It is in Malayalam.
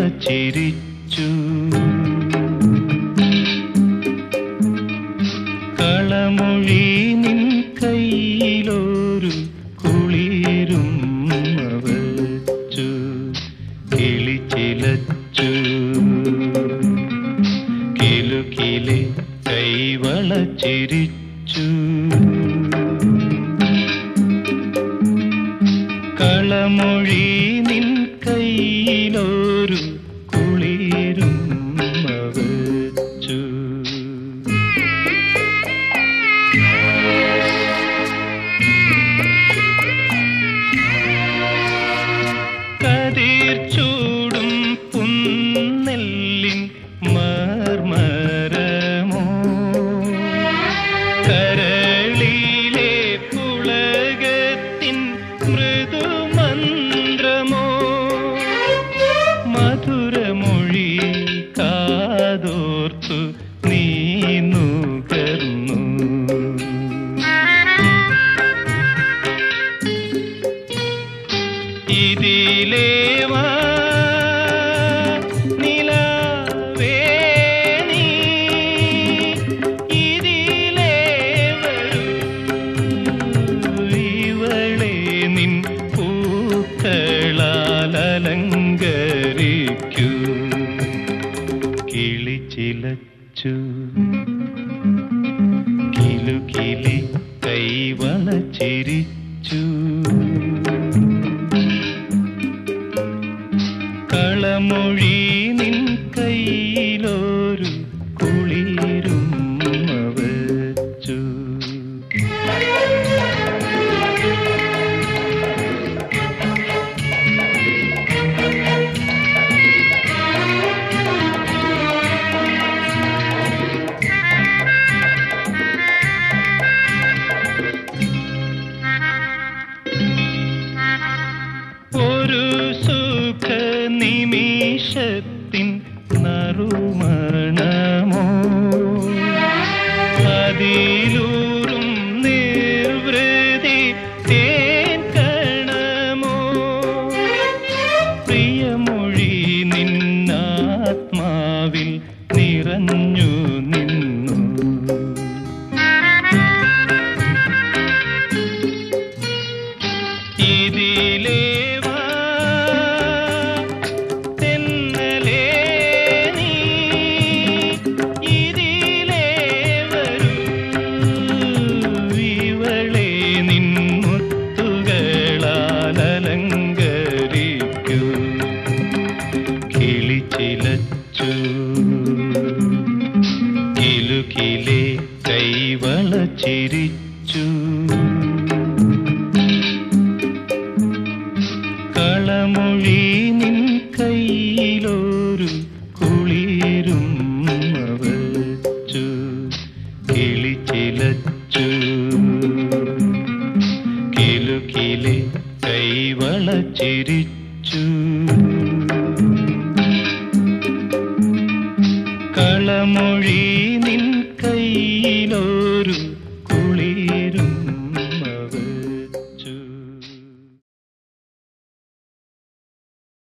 ചിരിച്ചു കളമൊഴി നിൻ കയ്യിലൊരു കുളിരും വച്ചു കിളി ചിലച്ചു കിലുകിലെ കൈവള ചിരിച്ചു കളമൊഴി നിൻ കയ്യിലൊരു കുളിരും വച്ചു കതിർ ചൂടും പുന്നെല്ലിൻ മർമരമോ കരളിലെ പുളകത്തിൻ മൃദുമന്ത്രമോ മധുരമൊഴി കാതോർത്തു നീ നുകർന്നു ഇതിലേവാ നിലവേ നീ ഇതിലേ വരൂ ഇവളെ നിൻ പൂക്കളാൽ അലങ്കരിക്കൂ കിളി ചിലച്ചു കിലുകിലി കൈവള ചിരിച്ചു കളമൊഴി നിൻ കയ്യിലൊരു കുളിരും വച്ചു ഒരു സുഖ നിമിഷത്തിൻ നറുമണമോ അതിലൂറും നിർവൃതി തേൻ കണമോ പ്രിയമൊഴി നിന്നാത്മാവിൽ നിറഞ്ഞു നിന്നു ഇതിലേവാ തെന്നലേ നീ ഇതിലേ വരൂ ഇവളെ നിൻ മുത്തുകളാൽ അലങ്കരിക്കൂ കിളി ചിലച്ചു കിലുകിലെ കൈവള ചിരിച്ചു കളമൊഴി നിൻ കയ്യിലൊരു കുളിരും വച്ചു കിളി ചിലച്ചു കിലുകിലെ കൈവള ചിരിച്ചു കളമൊഴി നിൻ കയ്യിലൊരു